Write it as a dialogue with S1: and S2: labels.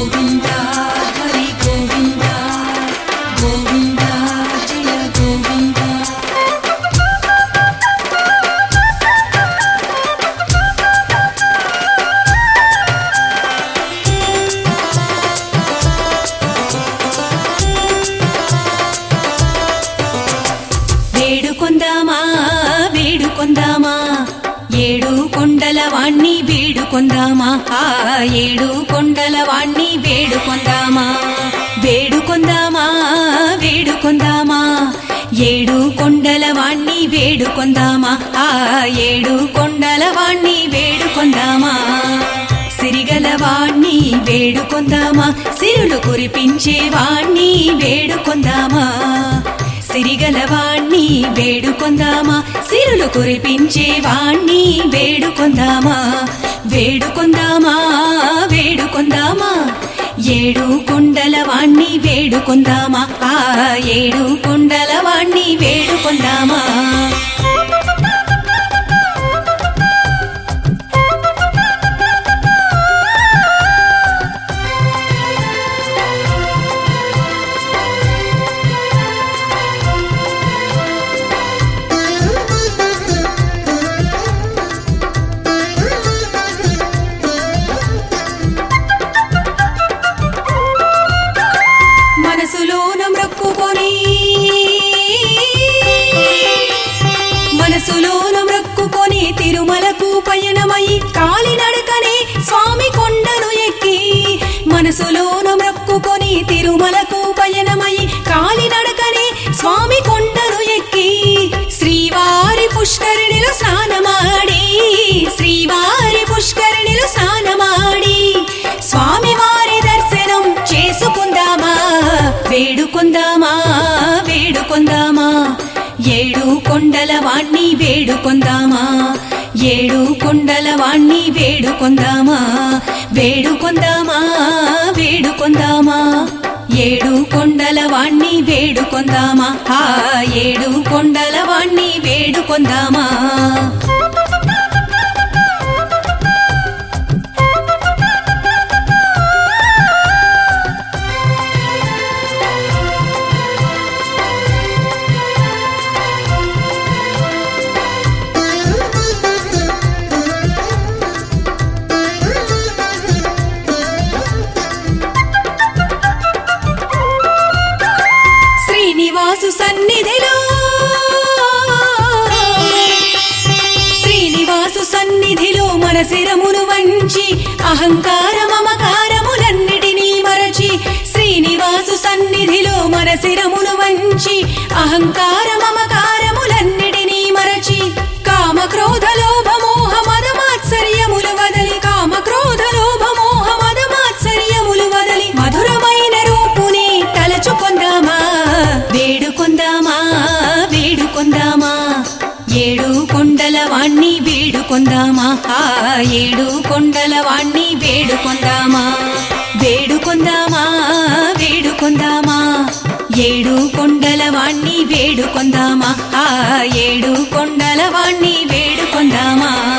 S1: గోవింద హరి గోవింద గోవింద జయ గోవింద వేడుకొందామా వేడుకొందామా ఏడు కొండల వాణ్ణి వేడుకొందామా ఆ ఏడు కొండల వాణ్ణి వేడుకొందామా వేడుకొందామా వేడుకొందామా ఏడు కొండల వాణ్ణి వేడుకొందామా ఆ ఏడు కొండల వాణ్ణి వేడుకొందామా సిరిగల వాణ్ణి వేడుకొందామా సిరులు కురిపించే వాణ్ణి వేడుకొందామా సిరిగల వాణ్ణి వేడుకొందామా సిరులు కురిపించే వాణ్ణి వేడుకొందామా వేడుకొందామా వేడుకొందామా ఏడు కొండల వాణ్ణి వేడుకొందామా ఆ ఏడు కొండల వాణ్ణి వేడుకొందామా మనసులోన మ్రొక్కుకొని మనసులోన మ్రొక్కుకొని తిరుమలకు పయనమై కాలినడకనే స్వామి కొండను ఎక్కి మనసులోన మ్రొక్కుకొని తిరుమలకు పయనమై కాలినడకనే స్వామి కొండను ఎక్కి శ్రీవారి పుష్కరిణిలో స్నానమాడి శ్రీవారి పుష్కరిణిలో స్నానమాడి స్వామివారి దర్శనం చేసుకుందామా వేడుకొందామా వేడుకొందామా ఏడు కొండల వాణ్ణి వేడుకొందామా ఏడు కొండల వాణ్ణి వేడుకొందామా వేడుకొందామా వేడుకొందామా ఏడు కొండల వాణ్ణి వేడుకొందామా ఆ ఏడు కొండల వాణ్ణి వేడుకొందామా శ్రీనివాసు సన్నిధిలో శ్రీనివాసు సన్నిధిలో మన శిరమును వంచి అహంకార మమకారములన్నిటినీ మరచి శ్రీనివాసు సన్నిధిలో మన శిరమును వంచి అహంకార మమకారములన్నిటినీ మరచి కామ క్రోధ లోభ మోహ మద మాత్సర్యములు వదలి కామ క్రోధ లోభ మోహ మద మాత్సర్యములు వదలి మధురమైన రూపుని తలచుకొందామా వేడుకొందామా వేడుకొందామా ఏడు కొండల వాణ్ణి వేడుకొందామా ఆ ఏడు కొండల వాణ్ణి వేడుకొందామా వేడుకొందామా వేడుకొందామా ఏడు కొండల వాణ్ణి వేడుకొందామా ఆ ఏడు కొండల వాణ్ణి వేడుకొందామా